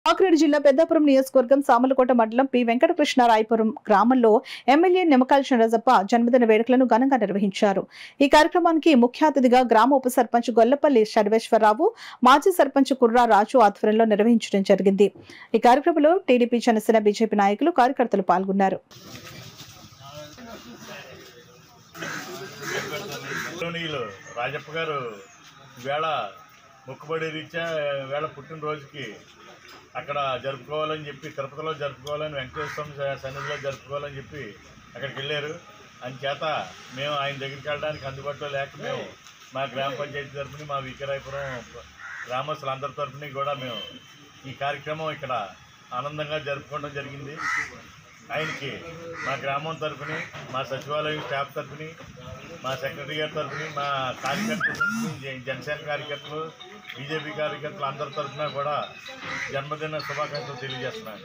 కాకినాడ జిల్లా పెద్దాపురం నియోజకవర్గం సామలకోట మండలం పి వెంకటకృష్ణరాయపురం గ్రామంలో ఎమ్మెల్యే నిమ్మకాయల చినరాజప్ప జన్మదిన వేడుకలను ఘనంగా నిర్వహించారు ఈ కార్యక్రమానికి ముఖ్య అతిథిగా గ్రామ ఉప సర్పంచ్ గొల్లపల్లి సర్వేశ్వరరావు మాజీ సర్పంచ్ కుర్రా రాజు ఆధ్వర్యంలో నిర్వహించడం జరిగింది ఈ కార్యక్రమంలో టీడీపీ జనసేన బీజేపీ నాయకులు కార్యకర్తలు పాల్గొన్నారు గౌరవనీయులు రాజప్ప గారు వేళ మొక్కుబడి రీత్యా వేళ పుట్టినరోజుకి అక్కడ జరుపుకోవాలని చెప్పి తిరుపతిలో జరుపుకోవాలని వెంకటేశ్వర స్వామి సన్నిధిలో జరుపుకోవాలని చెప్పి అక్కడికి వెళ్ళారు చేత మేము ఆయన దగ్గరికి వెళ్ళడానికి అందుబాటులో లేక మేము మా గ్రామ పంచాయతీ తరఫున మా వికరాయపురం గ్రామస్తులందరి తరఫున కూడా మేము ఈ కార్యక్రమం ఇక్కడ ఆనందంగా జరుపుకోవడం జరిగింది ఆయనకి మా గ్రామం తరఫుని మా సచివాలయం స్టాఫ్ తరఫుని మా సెక్రటరీ గారి తరఫుని మా కార్యకర్తల తరఫుని జ- జనసేన కార్యకర్తలు బీజేపీ కార్యకర్తలు అందరి తరఫున కూడా జన్మదిన శుభాకాంక్షలు తెలియజేస్తున్నాను